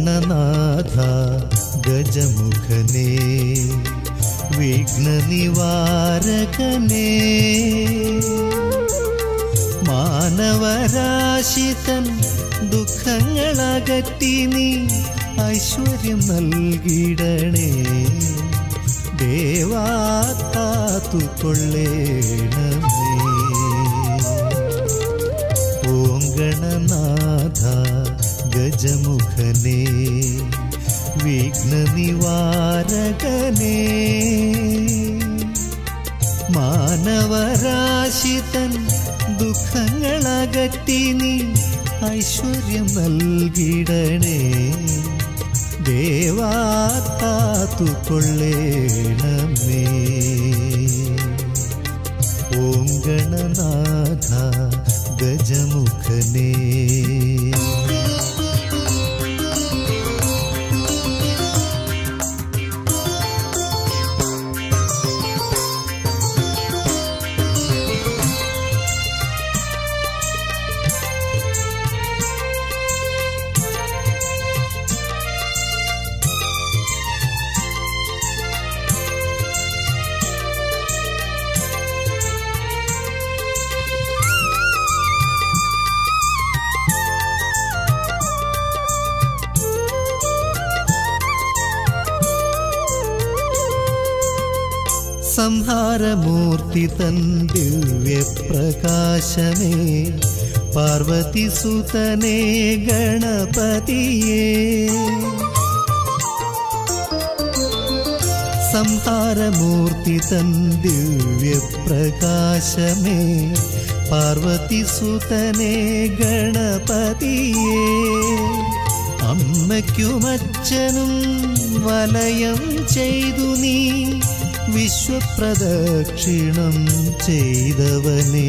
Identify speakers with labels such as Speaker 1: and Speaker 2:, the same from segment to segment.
Speaker 1: ഗണനാഥ ഗജമുഖനേ വിഘ്ന നിവാരകനേ മാനവരാശിതൻ ദുഃഖങ്ങളകറ്റി നീ ഐശ്വര്യം നൽകിടണേ ദേവാ കാത്തുകൊള്ളേണമേ ഓം ഗണനാഥ ഗജമുഖനേ വിഘ്ന നിവാരകനേ മാനവരാശിതൻ ദുഃഖങ്ങളകറ്റി നീ ഐശ്വര്യം നൽകിടണേ ദേവാ കാത്തുകൊള്ളേണമേ ഓം ഗണനാഥ ഗജമുഖനേ സംഹാരമൂർത്തി തൻ ദിവ്യപ്രകാശമേ പാർവതി സുതനേ ഗണപതിയേ സംഹാരമൂർത്തി തൻ ദിവ്യപ്രകാശമേ പാർവതി സുതനേ ഗണപതിയേ അമ്മയ്ക്കുമച്ഛനും വലയം ചെയ്തു നീ വിശ്വപ്രദക്ഷിണം ചെയ്തവനേ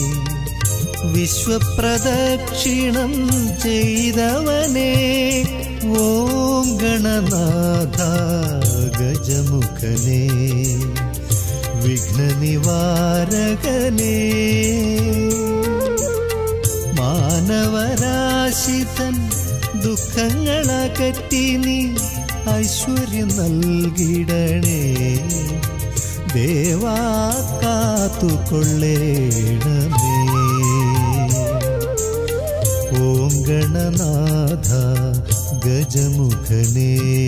Speaker 1: വിശ്വപ്രദക്ഷിണം ചെയ്തവനേ ഓം ഗണനാഥ ഗജമുഖനേ വിഘ്ന നിവാരകനേ മാനവരാശിതൻ ദുഃഖങ്ങളകറ്റി നീ ഐശ്വര്യം നൽകിടണേ ദേവാ കാത്തുകൊള്ളേണമേ ഓം ഗണനാഥ ഗജമുഖനേ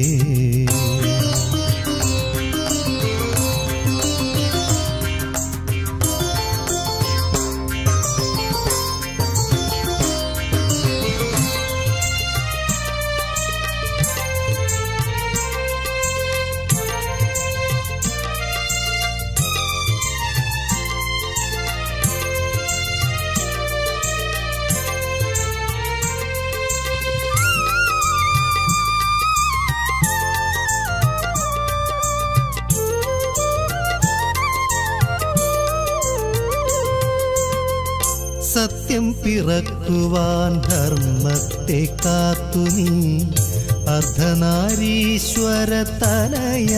Speaker 1: സത്യം പിറക്കുവാൻ ധർമ്മത്തെ കാത്തു നീ അർദ്ധനാരീശ്വര തനയ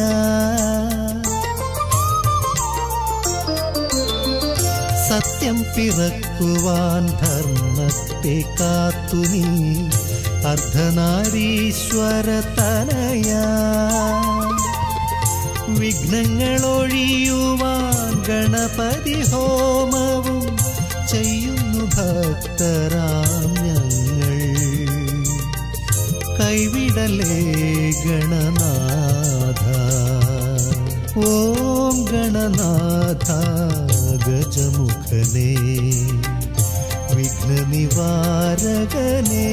Speaker 1: സത്യം പിറക്കുവാൻ ധർമ്മത്തെ കാത്തു നീ അർദ്ധനാരീശ്വര തനയ വിഘ്നങ്ങളൊഴിയുവാൻ ഗണപതി ഹോമവും ചെയ്യുന്നു ഭക്തരാം ഞങ്ങൾ കൈവിടലേ ഗണനാഥ ഓം ഗണനാഥ ഗജമുഖനേ വിഘ്ന നിവാരകനേ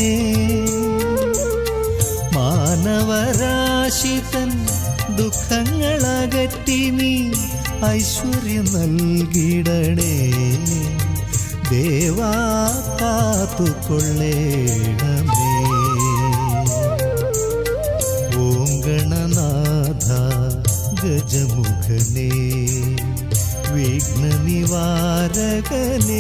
Speaker 1: മാനവരാശിതൻ ദുഃഖങ്ങളകറ്റി നീ ഐശ്വര്യം നൽകിടണേ ദേവാ കാത്തുകൊള്ളേണമേ ഓം ഗണനാഥ ഗജമുഖനേ വിഘ്ന നിവാരകനേ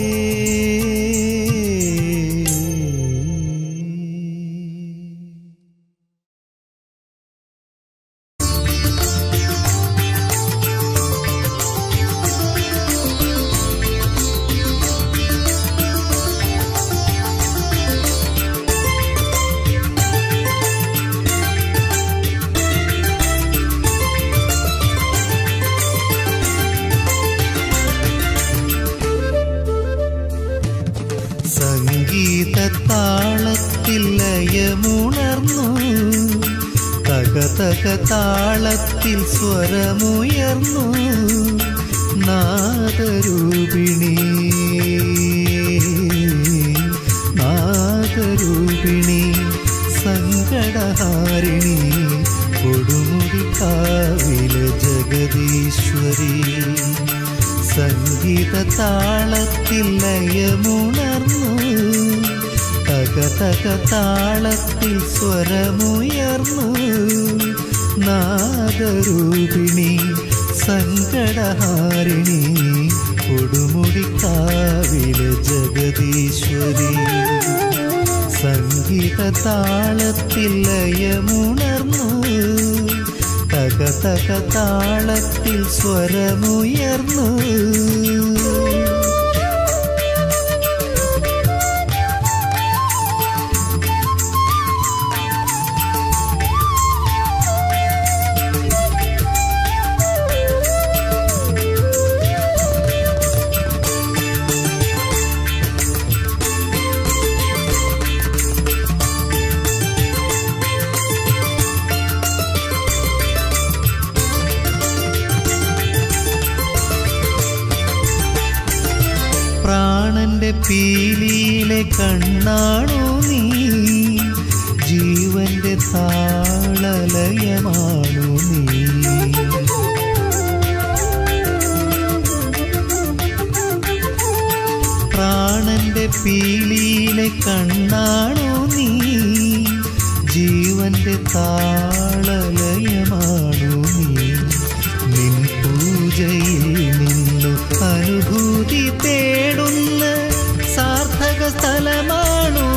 Speaker 1: ലയമുണർന്നു തക തക താളത്തിൽ സ്വരമുയർന്നു നാദരൂപിണി നാദരൂപിണി സങ്കടഹാരിണി കൊടുമുടി കാവില ജഗദീശ്വരി സംഗീത താളത്തിൽ ലയമുണർന്നു തക തക താളത്തിൽ സ്വരമുയർന്നു നാദരൂപിണി സങ്കടഹാരിണി കൊടുമുടി കാവില ജഗദീശ്വരി സംഗീത താളത്തിൽ ലയമുണർന്നു തക തക താളത്തിൽ സ്വരമുയർന്നു പ്രാണന്റെ പീലിയിലെ കണ്ണാണു നീ ജീവന്റെ താളലയമാണു നീ പ്രാണന്റെ പീലിയിലെ കണ്ണാണു നീ ജീവന്റെ താളലയമാണു നീ നിൻ പൂജയിൽ നിന്നു അനുഭൂതി തേടുന്ന സാർത്ഥക സ്ഥലമാണു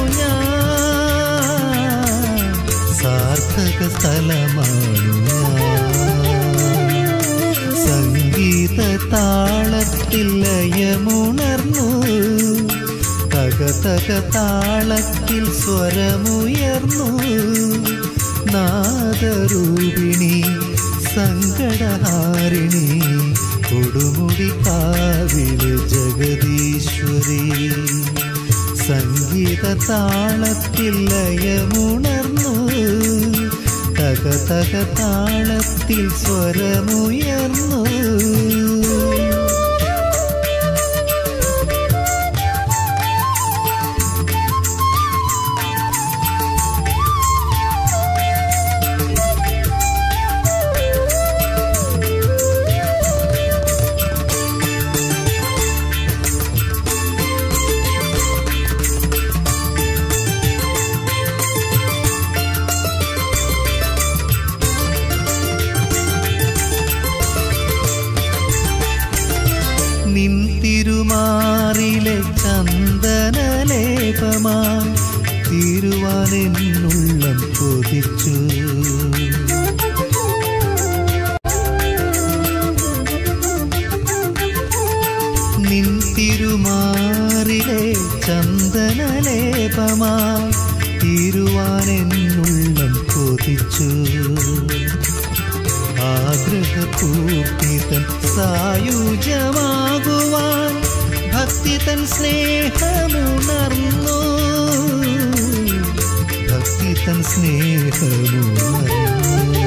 Speaker 1: ഞാൻ സാർത്ഥക സ്ഥലമാണു ഞാൻ സംഗീത താളത്തിൽ ലയമുണർന്നു തക തക താളത്തിൽ സ്വരമുയർന്നു നാദരൂപിണി സങ്കടഹാരിണി കൊടുമുടി കാവില് ജഗദീശ്വരി സംഗീത താളത്തിൽ ലയമുണർന്നു തക തക താളത്തിൽ സ്വരമുയർന്നു നിൻ തിരുമാറിലെ ചന്ദനലേപമായി തിരുവാനെന്നുള്ളം കൊതിച്ചു നിൻ തിരുമാറിലെ ചന്ദനലേപമായി തിരുവാനെന്നുള്ളം കൊതിച്ചു ആഗ്രഹപൂർത്തിതൻ സായുജമാകുവാൻ ഭക്തി തൻ സ്നേഹമുണർന്നു ഭക്തി തൻ സ്നേഹമുണർന്നു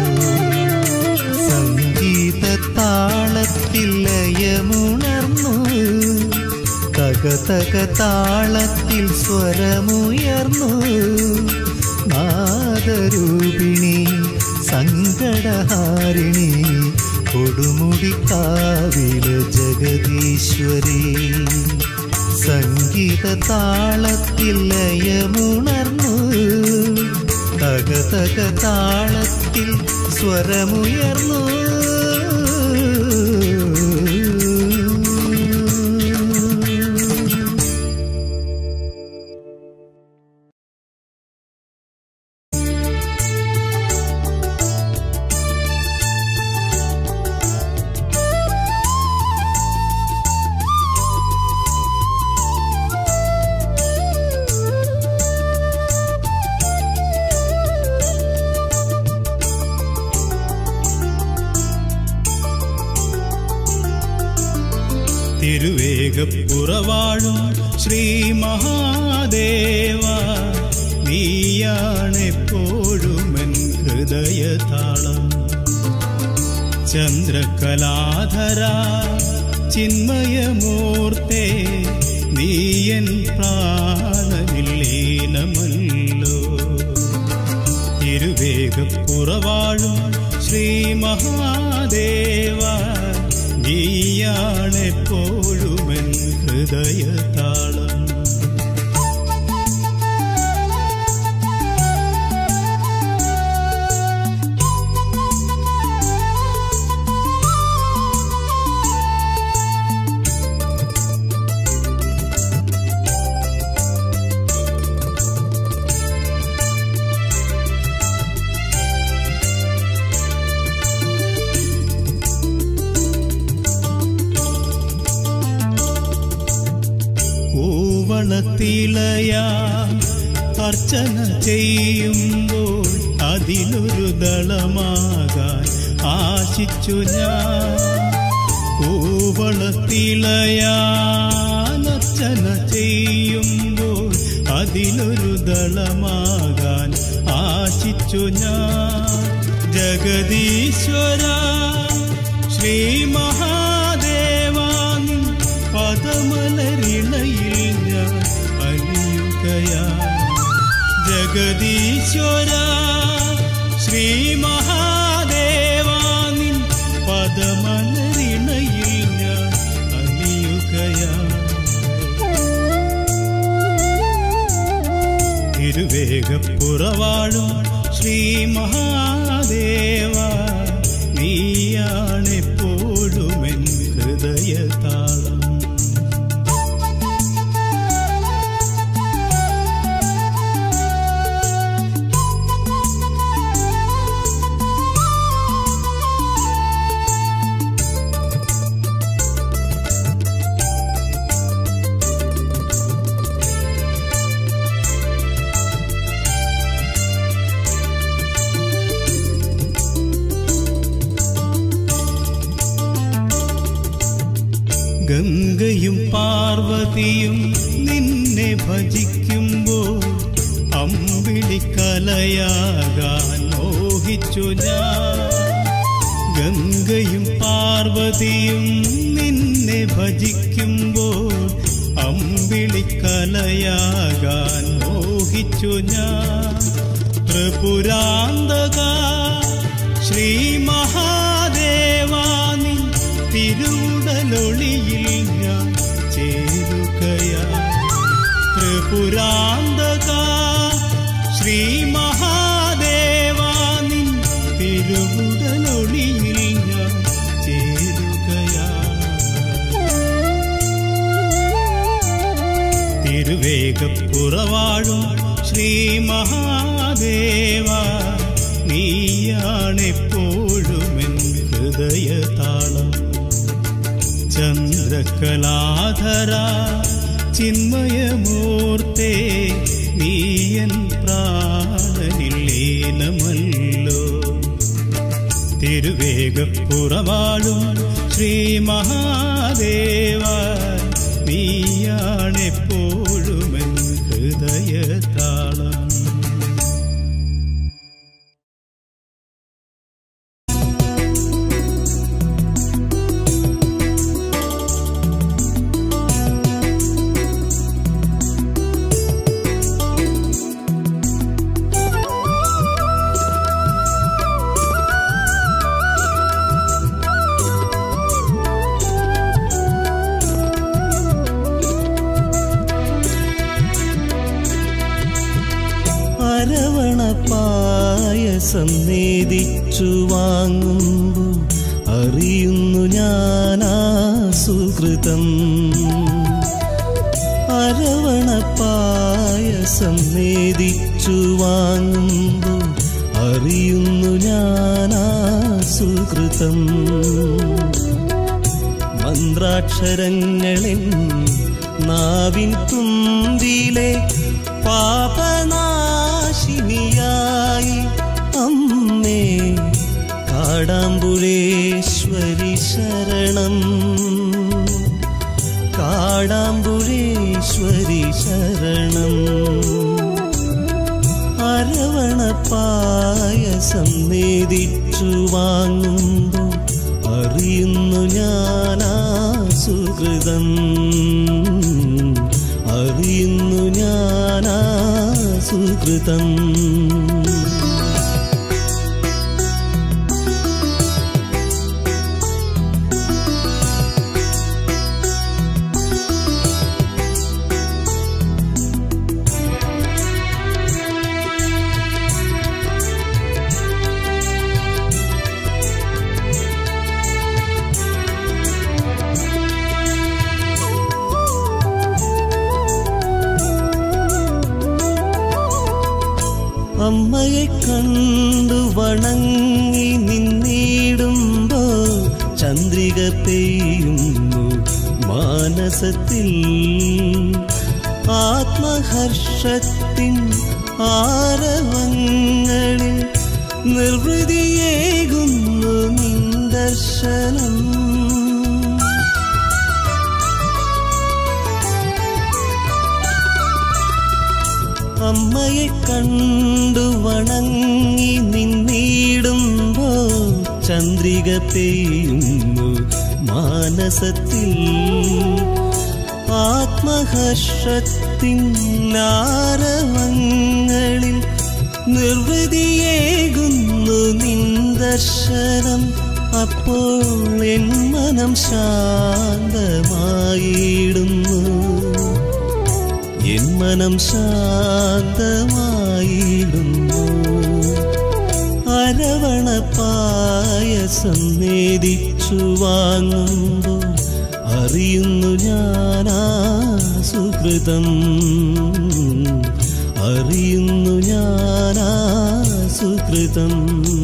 Speaker 1: സംഗീത താളത്തിൽ ലയമുണർന്നു തക തക താളത്തിൽ സ്വരമുയർന്നു നാദരൂപിണി സങ്കടഹാരിണി കൊടുമുടി കാവില ജഗദീശ്വരി സംഗീത താളത്തിൽ ലയമുണർന്നു തക തക താളത്തിൽ സ്വരമുയർന്നു
Speaker 2: തിരുവേഗപ്പുറവാഴും ശ്രീ മഹാദേവ നീയാണെപ്പോഴുമെൻ ഹൃദയതാളം ചന്ദ്രകലാധര ചിന്മയമൂർത്തേ നീയൻ പ്രാണനില്ലീനമല്ലോ ഇരുവേഗപ്പുറവാഴും ശ്രീ മഹാദേവ നീയാണെപ്പോഴുമെൻ ഹൃദയതാളം കൂവളത്തിലയാ അർച്ചന ചെയ്യുമ്പോൾ അതിലൊരു ദളമാകാൻ ആശിച്ചു ഞാൻ കൂവളത്തിലയാൻ അർച്ചന ചെയ്യുമ്പോൾ അതിലൊരു ദളമാകാൻ ആശിച്ചു ഞാൻ ജഗദീശ്വര ശ്രീ മഹാദേവാൻ പദമലരിണയിൽ ഞാൻ അലിയുകയാ ജഗദീശ്വര ശ്രീ മഹാദേവാനിൻ പദമലരിണയിൽ ഞാൻ അലിയുകയാ ഇരുവേഗപ്പുറവാഴും ശ്രീ മഹാദേവ നീയാണെപ്പോഴുമെൻ ഹൃദയതാളം ഗംഗയും പാർവതിയും നിന്നെ ഭജിക്കുമ്പോൾ അമ്പിളിക്കലയാകാൻ മോഹിച്ചു ഞാൻ ഗംഗയും പാർവതിയും നിന്നെ ഭജിക്കുമ്പോൾ അമ്പിളിക്കലയാകാൻ മോഹിച്ചു ഞാൻ ത്രിപുരാന്തക ശ്രീ മഹാദേവാനി തിരുടലൊളിയിൽ ഞാൻ ചേരുകയാ ത്രിപുരാന്തക ശ്രീ മഹാദേവാനി തിരുടലൊളിയിൽ ഞാൻ ചേരുകയാ തിരുവേഗപ്പുറവാഴും ശ്രീ മഹാദേവ നീയാണെപ്പോഴുമെൻ ഹൃദയതാളം ചന്ദ്രകലാധര ചിന്മയമൂർത്തേ നീയൻ പ്രാണനില്ലേനമല്ലോ തിരുവേഗപ്പുറവാളും ശ്രീ മഹാദേവ നീയാണെപ്പോഴുമെൻ ഹൃദയതാളം
Speaker 1: അരവണ പായസം നേദിച്ചു വാങ്ങുമ്പോൾ അറിയുന്നു ഞാനാ സുഹൃതം അരവണ പായസം നേദിച്ചു വാങ്ങുമ്പോൾ അറിയുന്നു ഞാനാ സുഹൃതം മന്ത്രാക്ഷരങ്ങളിൽ നാവിൻ തുമ്പിലെ പാപനാശിനിയായി അമ്മേ കാടാമ്പുഴേശ്വരി ശരണം കാടാമ്പുഴേശ്വരി ശരണം സന്നേദിച്ചു വാങ്ങുമ്പോൾ അറിയുന്നു ഞാനാ സുഹൃതം അറിയുന്നു ഞാനാ സുഹൃതം അമ്മയെ കണ്ടു വണങ്ങി നിന്നിടുമ്പോ ചന്ദ്രിക പെയ്യുന്നു മാനസത്തിൽ ആത്മഹർഷത്തിൻ ആരവങ്ങളിൽ നിർവൃതിയേകുന്നു നിന്ദർശനം അമ്മയെ കണ്ടു വണങ്ങി നിന്നിടുമ്പോ ചന്ദ്രിക പെയ്യുന്നു മാനസത്തിൽ ആത്മഹർഷത്തിൻ ആരവങ്ങളിൽ നിർവൃതിയേകുന്നു നിന്ദർശനം അപ്പോൾ എൻ മനം ശാന്തമായിടുന്നു എൻ മനം ശാന്തമായിടുന്നു അരവണ പായസം നേദിച്ചു വാങ്ങുമ്പോൾ അറിയുന്നു ഞാനാ സുഹൃതം അറിയുന്നു ഞാനാ സുഹൃതം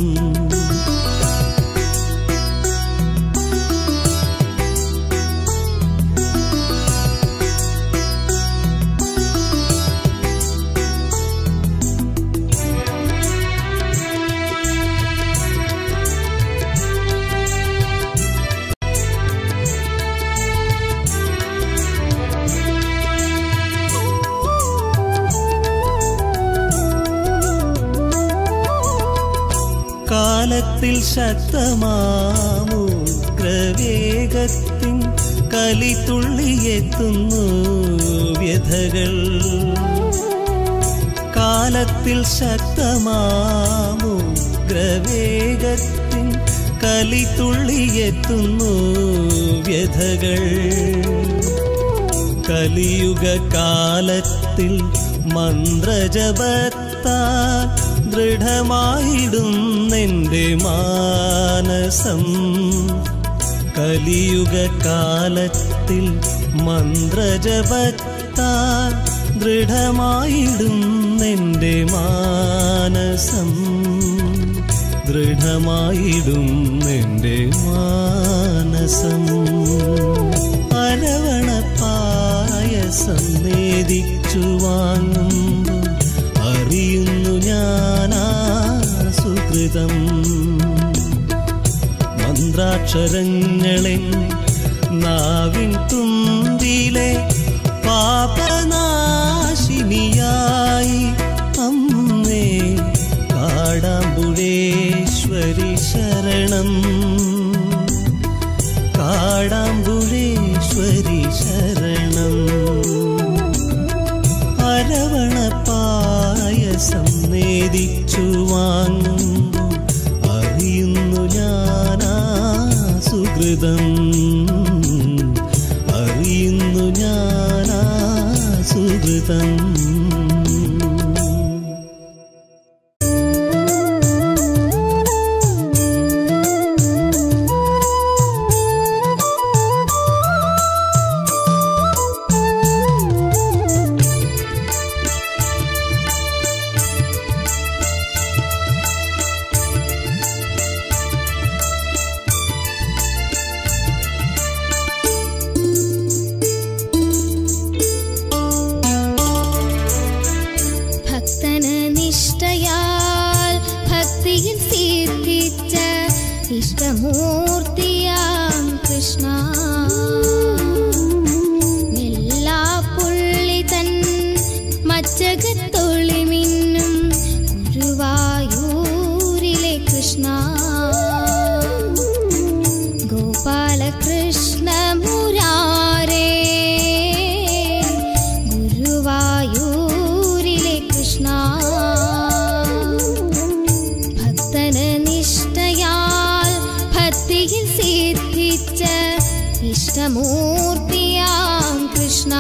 Speaker 1: കാലത്തിൽ ശക്തമാമു ഗ്രവേഗത്തിൻ കലിത്തുള്ളിയെത്തുന്നു വ്യഥകൾ കാലത്തിൽ ശക്തമാമു ഗ്രവേഗത്തിൻ കലിത്തുള്ളിയെത്തുന്നു വ്യഥകൾ കലിയുഗ കാലത്തിൽ മന്ത്രജപത്താൽ ദൃഢമായിടുന്നെൻ്റെ മാനസം കലിയുഗ കാലത്തിൽ മന്ത്രജപത്താൽ ദൃഢമായിടുന്നെൻ്റെ മാനസം ദൃഢമായിടുന്നെൻ്റെ മാനസം അരവണ പായസം നേദിച്ചു വാങ്ങുമ്പോൾ അറിയുന്നു ഞാനാ സുഹൃതം മന്ത്രാക്ഷരങ്ങളെ നാവിൻ തുമ്പിലെ പാപനാശിനിയായി അമ്മേ കാടാമ്പുഴേശ്വരി ശരണം കാടാമ്പുഴേശ്വരി ശരണം അരവണ പായസം നേദിച്ചു വാങ്ങുമ്പോൾ അറിയുന്നു ഞാനാ സുഹൃതം അറിയുന്നു ഞാനാ സുഹൃതം
Speaker 3: ഭക്തന നിഷ്ഠയാൽ ഭക്തിയിൽ സിദ്ധിച്ച ഇഷ്ടമൂർത്തിയാം കൃഷ്ണ നെല്ലാപ്പുള്ളി തൻ മച്ചകത്തൊളി മിന്നും ഗുരുവായൂരിൽ ഭക്തിയിൽ സിദ്ധിച്ച ഇഷ്ടമൂർത്തിയാം കൃഷ്ണ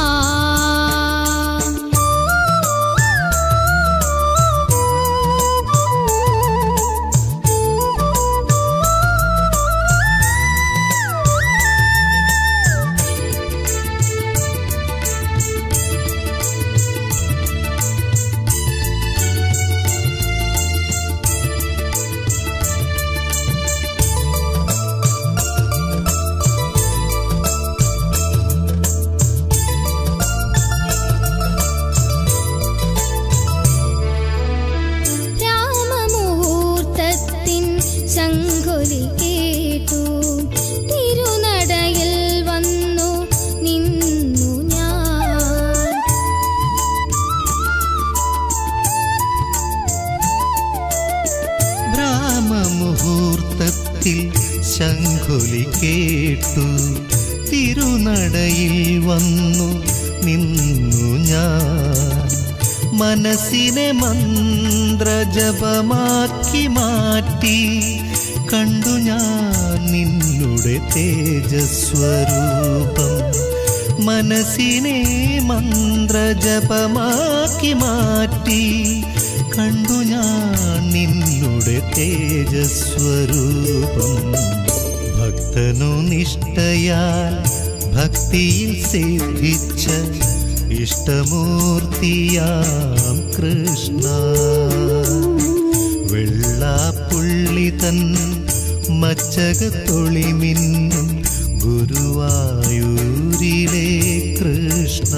Speaker 3: രാമമുഹൂർത്തത്തിൻ ശങ്കുലി കേട്ടു തിരുനടയിൽ വന്നു നിന്നു ഞാൻ
Speaker 1: ബ്രാഹ്മമുഹൂർത്തത്തിൽ ശംഖുലി കേട്ടു തിരുനടയിൽ വന്നു നിന്നു ഞാൻ മനസ്സിനെ മന്ത്രജപമാക്കി മാറ്റി കണ്ടു ഞാൻ നിന്നുടെ തേജസ്വരൂപം മനസ്സിനെ മന്ത്രജപമാക്കി മാറ്റി കണ്ടു ഞാൻ നിന്നുടെ തേജസ്വരൂപം ഭക്തനു നിഷ്ഠയാൽ ഭക്തിയിൽ സിദ്ധിച്ച ഇഷ്ടമൂർത്തിയാം കൃഷ്ണ വെള്ളാപ്പുള്ളി തൻ മച്ചകത്തൊളിമിന്നും ഗുരുവായൂരിലെ കൃഷ്ണ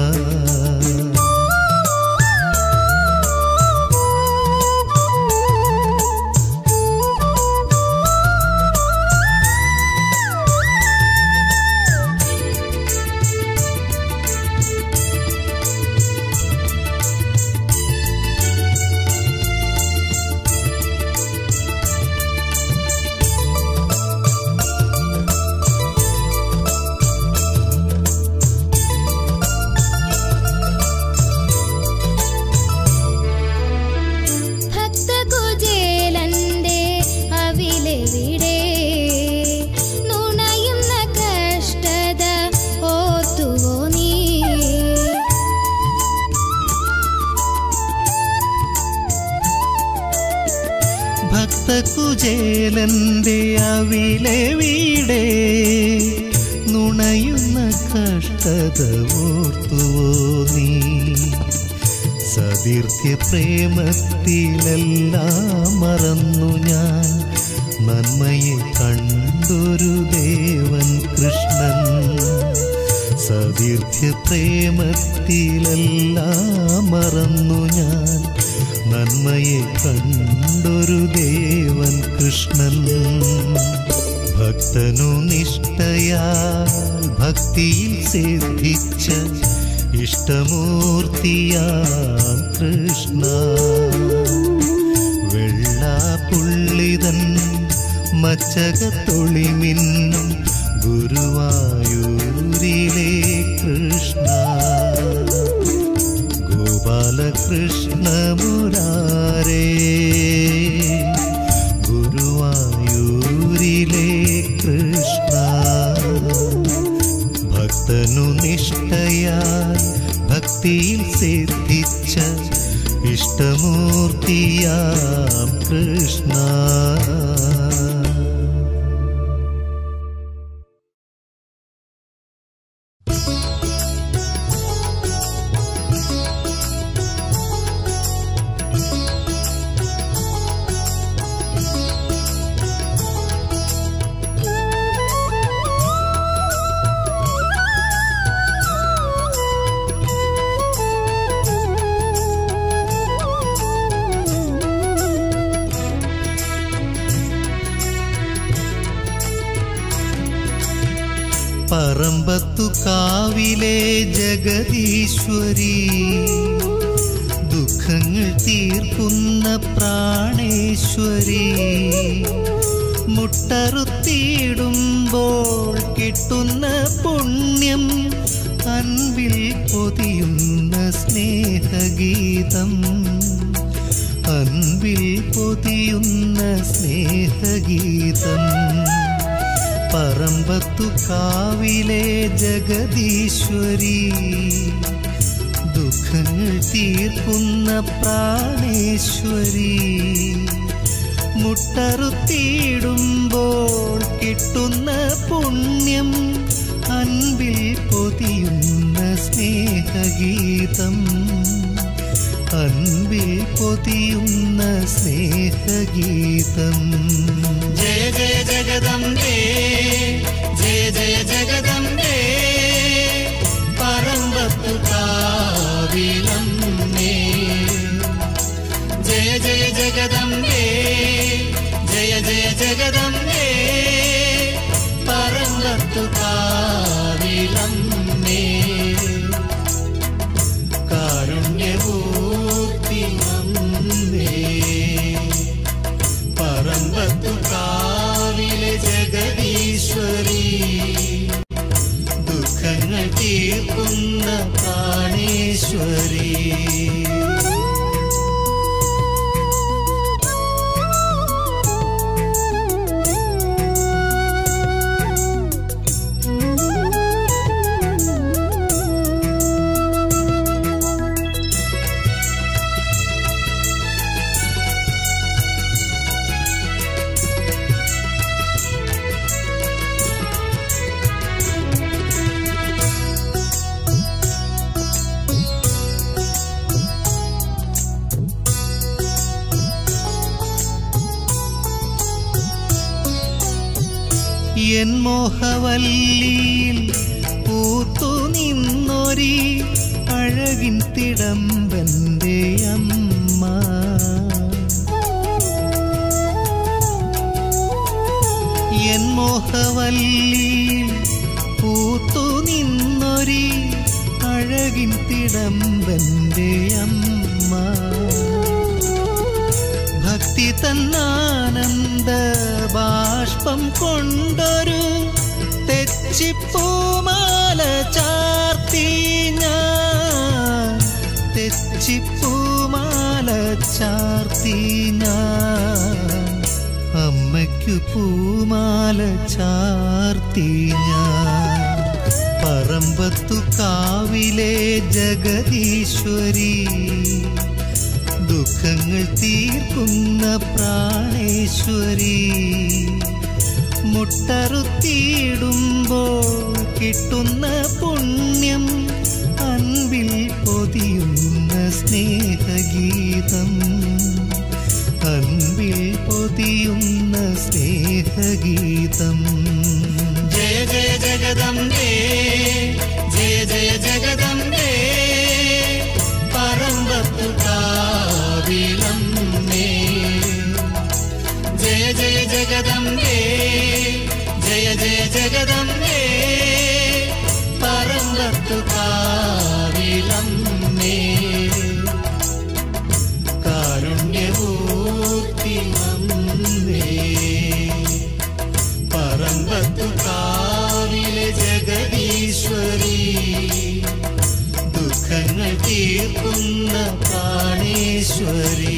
Speaker 3: ഭക്തകുചേലന്റെ അവിലെവിടെ നുണയുന്ന കഷ്ടത ഓർത്തുവോ നീ
Speaker 1: ഭക്തകുചേലന്റെ അവിലെ വീടേ നുണയുന്ന കഷ്ടത ഓർത്തുവോ നീ സതീർത്ഥ്യ പ്രേമത്തിലെല്ലാം മറന്നു ഞാൻ നന്മയെ കണ്ടൊരു ദേവൻ കൃഷ്ണൻ സതീർത്ഥ്യ പ്രേമത്തിലെല്ലാം മറന്നു ഞാൻ നന്മയെ കണ്ടൊരു ദേവൻ കൃഷ്ണൻ ഭക്തനു നിഷ്ഠയാൽ ഭക്തിയിൽ സിദ്ധിച്ച ഇഷ്ടമൂർത്തിയാം കൃഷ്ണ വെള്ളാപ്പുള്ളിതൻ മച്ചകത്തൊളിമിന്നും ഗുരുവായൂരിലെ കൃഷ്ണ ഗോപാലകൃഷ്ണ മുരാരേ ഗുരുവായൂരിലെ കൃഷ്ണ ഭക്തനു നിഷ്ഠയാൽ ഭക്തിയിൽ സിദ്ധിച്ച ഇഷ്ടമൂർത്തിയാം കൃഷ്ണ പറമ്പത്തു കാവിലെ ജഗദീശ്വരി ദുഃഖങ്ങൾ തീർക്കുന്ന പ്രാണേശ്വരി മുട്ടറുത്തിയിടുമ്പോൾ കിട്ടുന്ന പുണ്യം അൻപിൽ പൊതിയുന്ന സ്നേഹഗീതം അൻപിൽ അൻപിൽ പൊതിയുന്ന സ്നേഹഗീതം പറമ്പത്തു കാവിലെ ജഗദീശ്വരി ദുഃഖങ്ങൾ തീർക്കുന്ന പ്രാണേശ്വരി മുട്ടറുത്തിയിടുമ്പോൾ കിട്ടുന്ന പുണ്യം അൻപിൽ പൊതിയുന്ന സ്നേഹഗീതം അൻപിൽ പൊതിയുന്ന സ്നേഹഗീതം
Speaker 2: ജയ ജയ ജഗദംബേ ജയ ജയ ജഗദംബേ പറമ്പത്തു കാവിലമ്മേ ജയ ജയ ജഗദംബേ ജയ ജയ ജഗദംബേ പറമ്പത്തു കാവിലമ്മേ കാരുണ്യപൂർത്തി അമ്മേ പറമ്പത്തു കാവിലെ ജഗദീശ്വരി ദുഃഖങ്ങൾ തീർക്കുന്ന പ്രാണേശ്വരി
Speaker 1: എൻ മോഹവല്ലിയിൽ പൂത്തു നിന്നൊരി അഴകിൻ തിടമ്പന്റെ അമ്മ എൻ മോഹവല്ലിയിൽ പൂത്തു നിന്നൊരി അഴകിൻ തിടമ്പന്റെ അമ്മ ഭക്തി തന്നാനന്ദ ബാഷ്പം കൊണ്ടൊരു തെച്ചിപ്പൂമാല ചാർത്തി ഞാൻ തെച്ചിപ്പൂമാല ചാർത്തി ഞാൻ അമ്മയ്ക്കു പൂമാല ചാർത്തി ഞാൻ പറമ്പത്തു കാവിലെ ജഗദീശ്വരി ദുഃഖങ്ങൾ തീർക്കുന്ന പ്രാണേശ്വരി മുട്ടറുത്തിയിടുമ്പോൾ കിട്ടുന്ന പുണ്യം അൻപിൽ പൊതിയുന്ന സ്നേഹഗീതം അൻപിൽ പൊതിയുന്ന സ്നേഹഗീതം
Speaker 2: ജയ ജയ ജഗദംബേ ജയ ജയ ജഗദംബേ പറമ്പത്തു കാവിലമ്മേ ജയ ജയ ജഗദംബേ ജയ ജയ ജഗദംബേ പറമ്പത്തു കാവിലമ്മേ കാരുണ്യപൂർത്തി അമ്മേ പറമ്പത്തു കാവിലെ ജഗദീശ്വരി ദുഃഖങ്ങൾ തീർക്കുന്ന പ്രാണേശ്വരി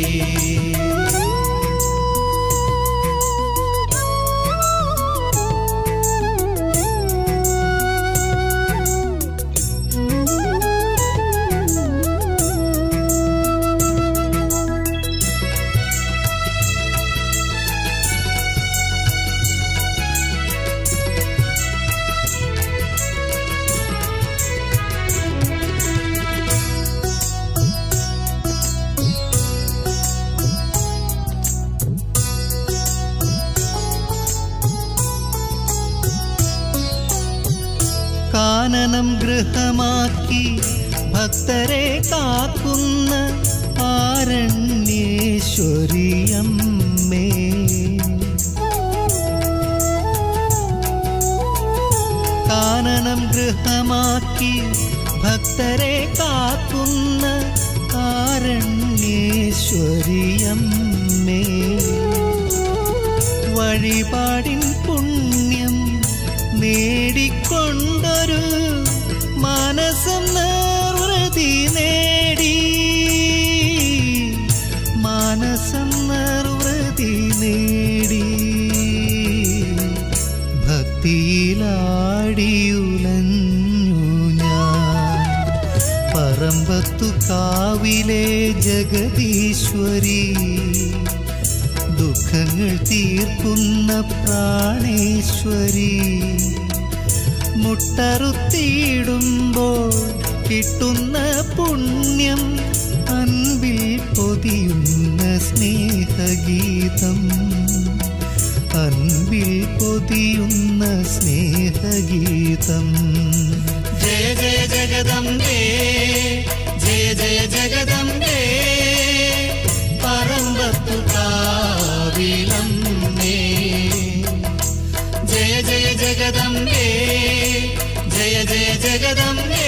Speaker 1: കാനനം ഗൃഹമാക്കി ഭക്തരെ കാക്കുന്ന ആരണ്യേശ്വരിയമ്മേ കാനനം ഗൃഹമാക്കി ഭക്തരെ കാക്കുന്ന ആരണ്യേശ്വരിയമ്മേ വഴിപാടിൻ പുണ്യം നേടിക്കൊണ്ടൊരു മനസ്സം നിർവൃതി നേടി മാനസം ഭക്തിയിലാടിയുലഞ്ഞു ഞാൻ പറമ്പത്തു കാവിലെ ജഗദീശ്വരി ദുഃഖങ്ങൾ തീർക്കുന്ന പ്രാണേശ്വരി മുട്ടറുത്തിയിടുമ്പോൾ കിട്ടുന്ന പുണ്യം അൻപിൽ പൊതിയുന്ന സ്നേഹഗീതം അൻപിൽ പൊതിയുന്ന സ്നേഹഗീതം
Speaker 2: ജയ ജയ ജഗദംബേ ജയ ജയ ജഗദംബേ പറമ്പത്തു കാവിലമ്മേ ജയ ജയ ജഗദംബേ ജയ ജയ ജഗദംബേ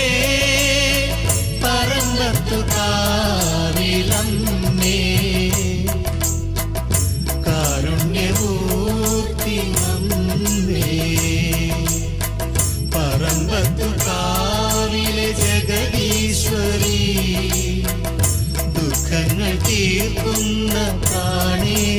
Speaker 2: പറമ്പത്തു കാവിലമ്മേ കാരുണ്യവൂർത്തി അമ്മേ പറമ്പത്തു കാവിലെ ജഗദീശ്വരി ദുഃഖങ്ങൾ തീർക്കുന്ന പ്രാണേ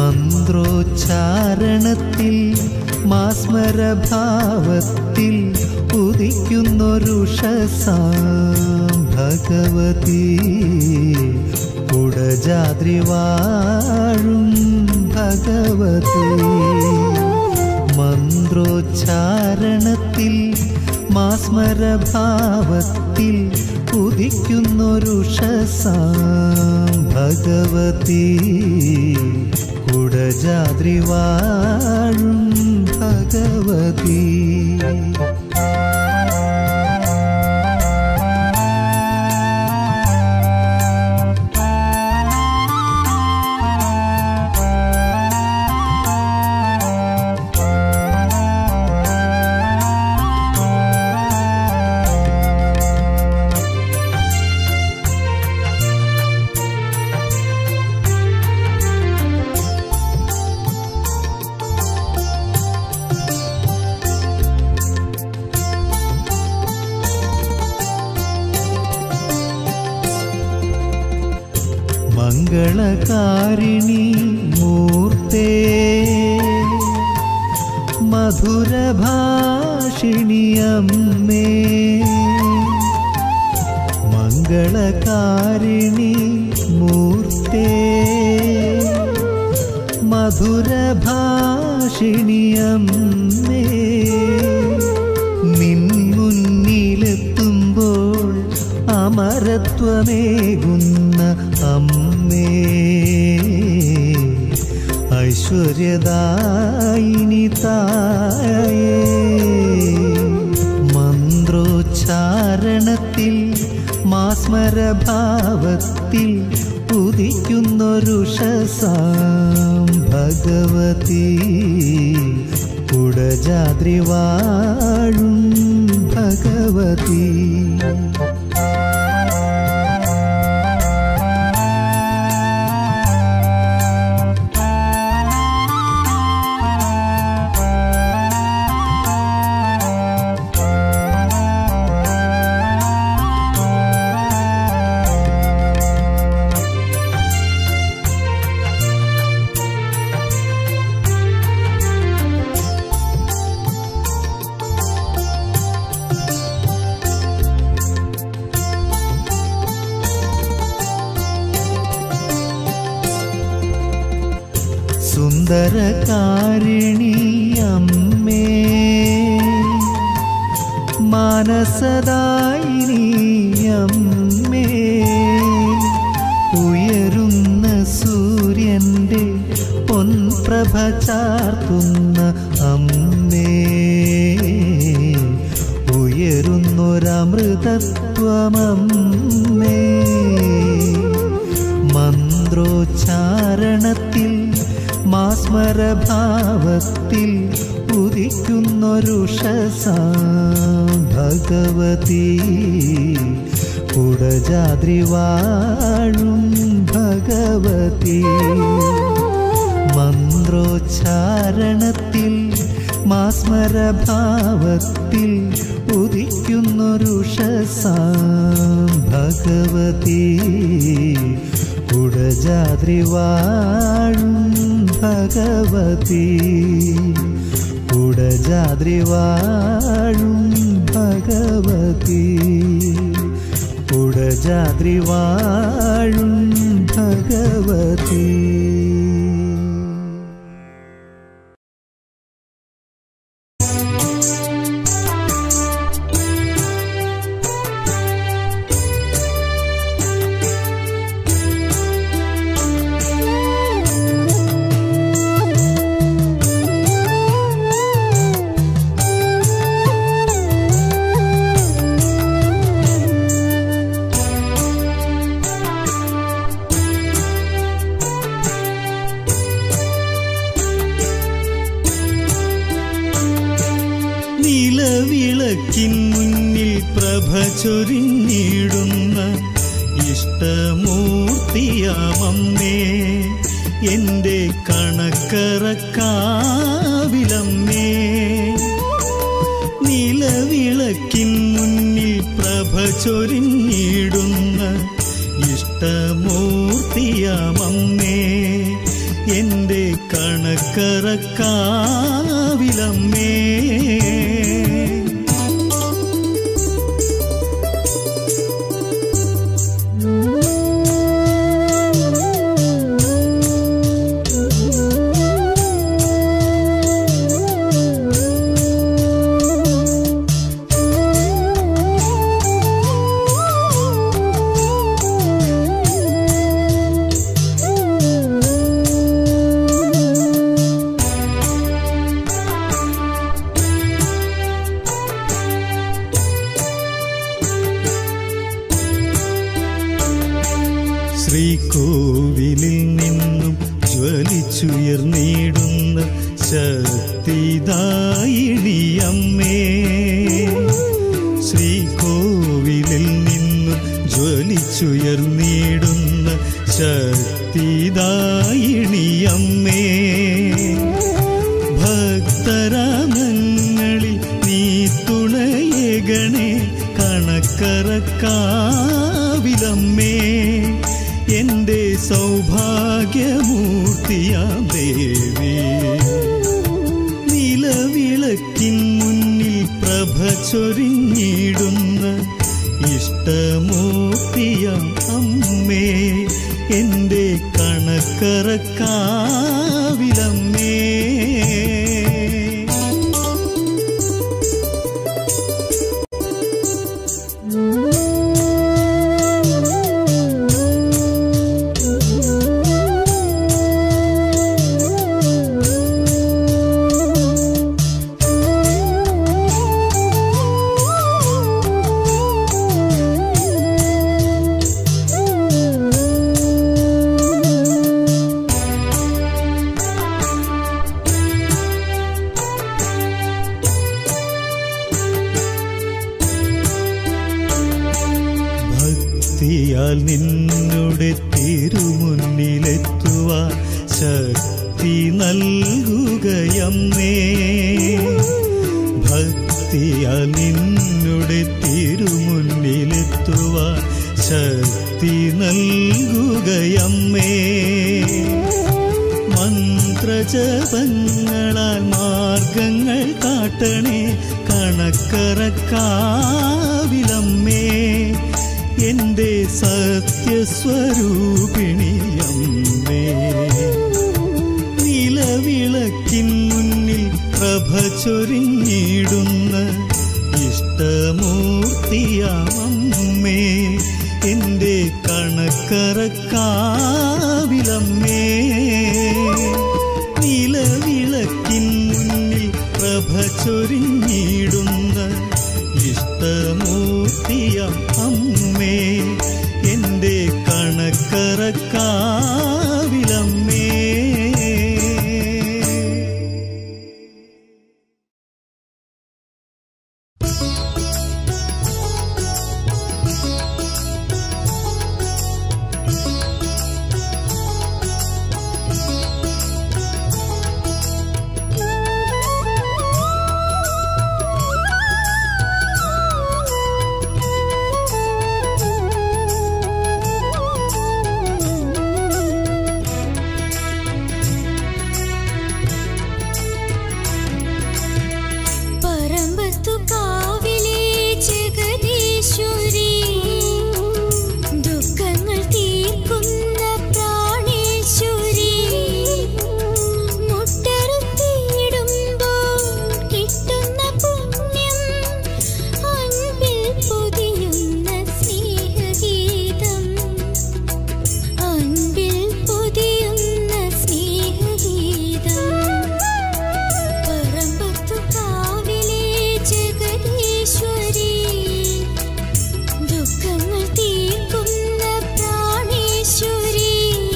Speaker 1: മന്ത്രോച്ചാരണത്തിൽ മാസ്മരഭാവത്തിൽ ഉദിക്കുന്നൊരുഷസാം ഭഗവതി കുടജാദ്രി വാഴും ഭഗവതി മന്ത്രോച്ചാരണത്തിൽ മാസ്മരഭാവത്തിൽ ഉദിക്കുന്നൊരുഷസാം ഭഗവതി കുടജാദ്രി വാഴും ഭഗവതി മംഗളകാരിണി മൂർത്തേ മധുരഭാഷിണി അമ്മേ മംഗളകാരിണി മൂർത്തേ മധുരഭാഷിണി അമ്മേ നിൻ മുന്നിലെത്തുമ്പോൾ അമരത്വമേകുന്ന അമ്മേ ഐശ്വര്യദായിനി തായേ മന്ത്രോച്ചാരണത്തിൽ മാസ്മരഭാവത്തിൽ ഉദിക്കുന്നൊരുഷസാം ഭഗവതി കുടജാദ്രി വാഴും ഭഗവതി സുന്ദരകാരിണി അമ്മേ മാനസദായിനി അമ്മേ ഉയരുന്ന സൂര്യന്റെ പൊൻപ്രഭ ചാർത്തുന്ന അമ്മേ ഉയരുന്നൊരമൃതത്വമമ്മേ മന്ത്രോച്ചാരണത്തിൽ മാസ്മരഭാവത്തിൽ ഉദിക്കുന്നൊരുഷസാം ഭഗവതി കുടജാദ്രി വാഴും ഭഗവതി മന്ത്രോച്ചാരണത്തിൽ മാസ്മരഭാവത്തിൽ ഉദിക്കുന്നൊരുഷസാം ഭഗവതി കുടജാദ്രി വാഴും ഭഗവതി കുടജാദ്രി വാഴും ഭഗവതി കുടജാദ്രി വാഴും ഭഗവതി നിലവിളക്കിൻ മുന്നിൽ പ്രഭ ചൊരിഞ്ഞിടുന്ന ഇഷ്ടമൂർത്തിയാമമ്മേ എൻ്റെ കണക്കറക്കാവിലമ്മേ നിലവിളക്കിൻ മുന്നിൽ പ്രഭ ചൊരിഞ്ഞിടുന്ന ഇഷ്ടമൂർത്തിയാമമ്മേ എൻ്റെ കണക്കറക്കാവിലമ്മേ ശ്രീകോവിലിൽ നിന്നും ജ്വലിച്ചുയർന്നിടുന്ന ശക്തിദായിണിയമ്മേ ശ്രീകോവിലിൽ നിന്നും ജ്വലിച്ചുയർന്നിടുന്ന ശക്തിദായിണിയമ്മേ ഭക്തരാമങ്ങളിൽ നീ തുണയേകണേ കണക്കറക്കാവിലമ്മേ എൻ്റെ സൗഭാഗ്യമൂർത്തിയാം ദേവി നിലവിളക്കിൻ മുന്നിൽ പ്രഭ ചൊരിഞ്ഞിടുന്ന ഇഷ്ടമൂർത്തിയാം അമ്മേ എൻ്റെ കണക്കറക്കാവിലമ്മേ ഭക്തിയാൽ നിന്നുടെ തിരുമുന്നിലെത്തുവാൻ ശക്തി നൽകുകയമ്മേ ഭക്തിയാൽ നിന്നുടെ തിരുമുന്നിലെത്തുവാൻ ശക്തി നൽകുകയമ്മേ മന്ത്രജപങ്ങളാൽ മാർഗങ്ങൾ കാട്ടണേ കണക്കറക്കാവിലമ്മേ എൻ്റെ സത്യസ്വരൂപിണിയമ്മേ നിലവിളക്കിൻ മുന്നിൽ പ്രഭ ചൊരിഞ്ഞിടുന്ന ഇഷ്ടമൂർത്തിയാമമ്മേ എൻ്റെ കണക്കറക്കാവിലമ്മേ നിലവിളക്കിൻ മുന്നിൽ പ്രഭ ചൊരിഞ്ഞിടുന്ന ഇഷ്ടമൂർത്തിയാം അമ്മേ എൻ്റെ കണക്കറക്കാവിലമ്മേ
Speaker 3: പറമ്പത്തു കാവിലെ ജഗദീശ്വരി ദുഃഖങ്ങൾ തീർക്കുന്ന പ്രാണേശ്വരി മുട്ടറുത്തിയിടുമ്പോൾ കിട്ടുന്ന പുണ്യം അൻപിൽ പൊതിയുന്ന സ്നേഹഗീതം അൻപിൽ പൊതിയുന്ന സ്നേഹഗീതം പറമ്പത്തു കാവിലെ ജഗദീശ്വരി ദുഃഖങ്ങൾ തീർക്കുന്ന പ്രാണേശ്വരി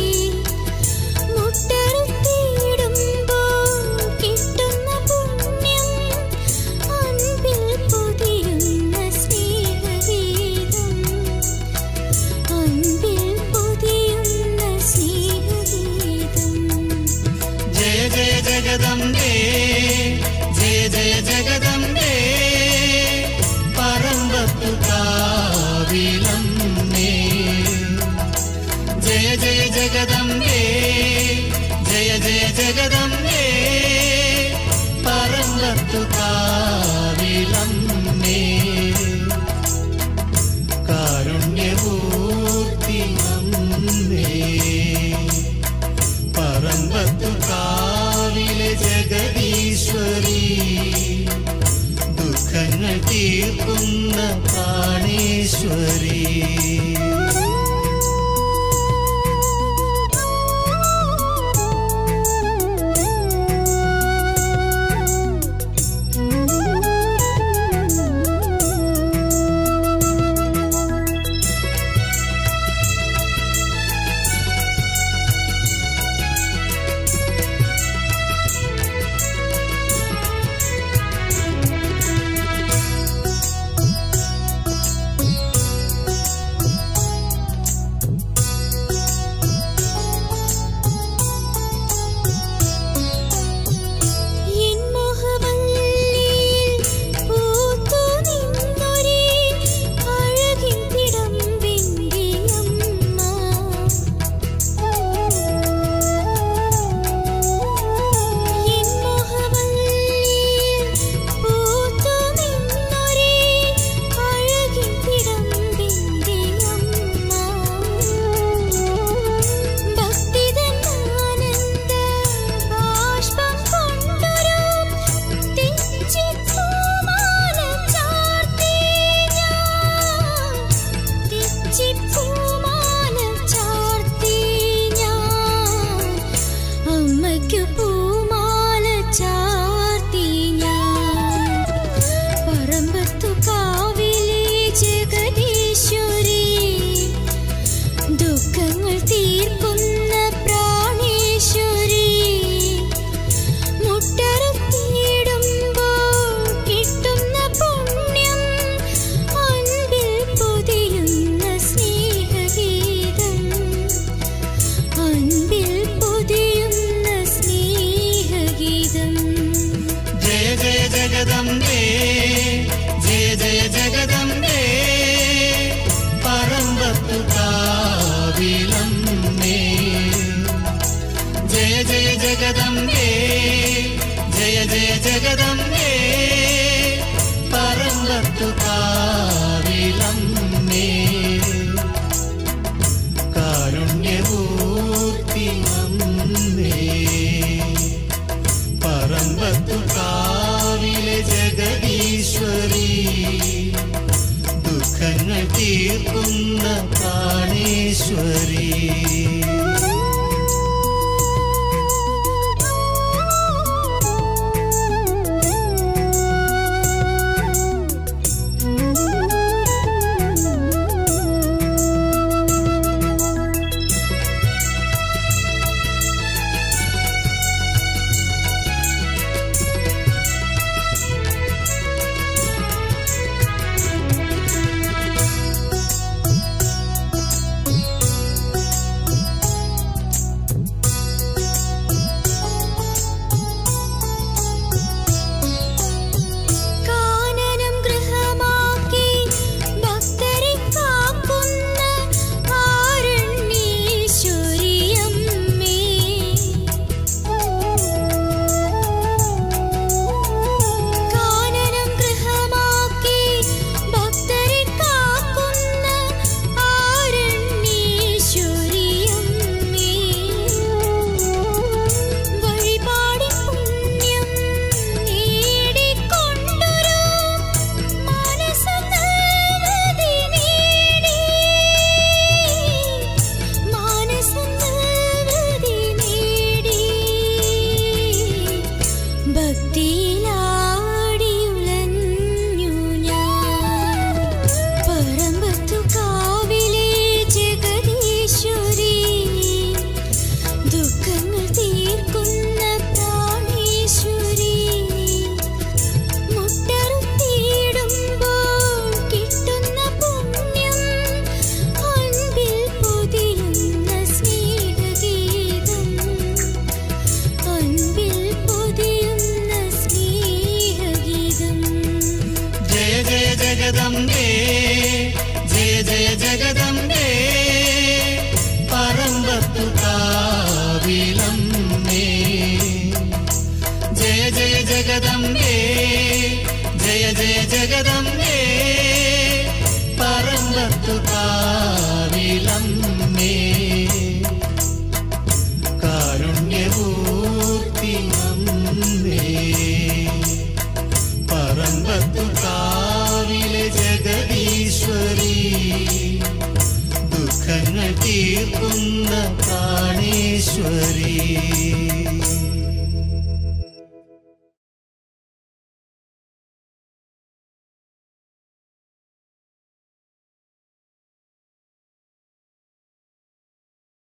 Speaker 3: മുട്ടറുത്തിയിടുമ്പോൾ കിട്ടുന്ന പുണ്യം അൻപിൽ പൊതിയുന്ന സ്നേഹഗീതം അൻപിൽ പൊതിയുന്ന സ്നേഹഗീതം
Speaker 2: ജയ ജയ ജഗദംബേ ജയ ജയ ജഗദംബേ പറമ്പത്തു കാവിലമ്മേ ജയ ജയ ജഗദംബേ ജയ ജയ ജഗദ
Speaker 1: തീർക്കുന്ന പ്രാണേശ്വരി
Speaker 3: എൻ മോഹവല്ലിയിൽ പൂത്തു നിന്നൊരേ അഴകിൻ തിടമ്പിൻ്റെ അമ്മ എൻ മോഹവല്ലിയിൽ പൂത്തു നിന്നൊരേ അഴകിൻ തിടമ്പിൻ്റെ അമ്മ ഭക്തിതൻ ആനന്ദ ബാഷ്പം കൊണ്ടൊരു തെച്ചിപ്പൂമാല ചാർത്തി ഞാൻ തെച്ചിപ്പൂമാല ചാർത്തി ഞാൻ അമ്മയ്ക്കു പൂമാല ചാർത്തി ഞാൻ പറമ്പത്തു കാവിലെ ജഗദീശ്വരി ദുഃഖങ്ങൾ തീർക്കുന്ന പ്രാണേശ്വരി മുട്ടറുത്തിയിടുമ്പോൾ കിട്ടുന്ന പുണ്യം അൻപിൽ പൊതിയുന്ന സ്നേഹഗീതം അൻപിൽ പൊതിയുന്ന സ്നേഹഗീതം
Speaker 1: ജയ ജയ ജഗദംബേ ജയ ജയ ജഗദംബേ പറമ്പത്തു കാവിലമ്മേ ജയ ജയ ജഗദംബേ ജയ ജയ ജഗദംബേ പറമ്പത്തു കാവിലമ്മേ കാരുണ്യപൂർത്തി അമ്മേ പറമ്പത്തു കാവിലെ ജഗദീശ്വരി ദുഃഖങ്ങൾ തീർക്കുന്ന പ്രാണേശ്വരി
Speaker 3: കാനനം ഗൃഹമാക്കി ഭക്തരെ കാക്കുന്ന ആരണ്യേശ്വരിയമ്മേ കാനനം ഗൃഹമാക്കി ഭക്തരെ കാക്കുന്ന ആരണ്യേശ്വരിയമ്മേ വഴിപാടി പുണ്യം നേടിക്കൊണ്ടൊരു മാനസനവധി നേടി മാനസനവധി നേടി ഭക്തിയിലാടിയുലഞ്ഞു ഞാൻ പറമ്പത്തു കാവിലെ ജഗദീശ്വരി ദുഃഖങ്ങൾ തീർക്കുന്ന പ്രാണേശ്വരി മുട്ടറുത്തിയിടുമ്പോൾ കിട്ടുന്ന പുണ്യം അൻപിൽ പൊതിയുന്ന സ്നേഹഗീതം അൻപിൽ പൊതിയുന്ന സ്നേഹഗീതം
Speaker 1: ജയ ജയ ജഗദംബേ ജയ ജയ ജഗദംബേ പറമ്പത്തു കാവിലമ്മേ ജയ ജയ ജഗദംബേ ജയ ജയ ജഗദംബേ പറമ്പത്തു കാവിലമ്മേ കാരുണ്യപൂർത്തി അമ്മേ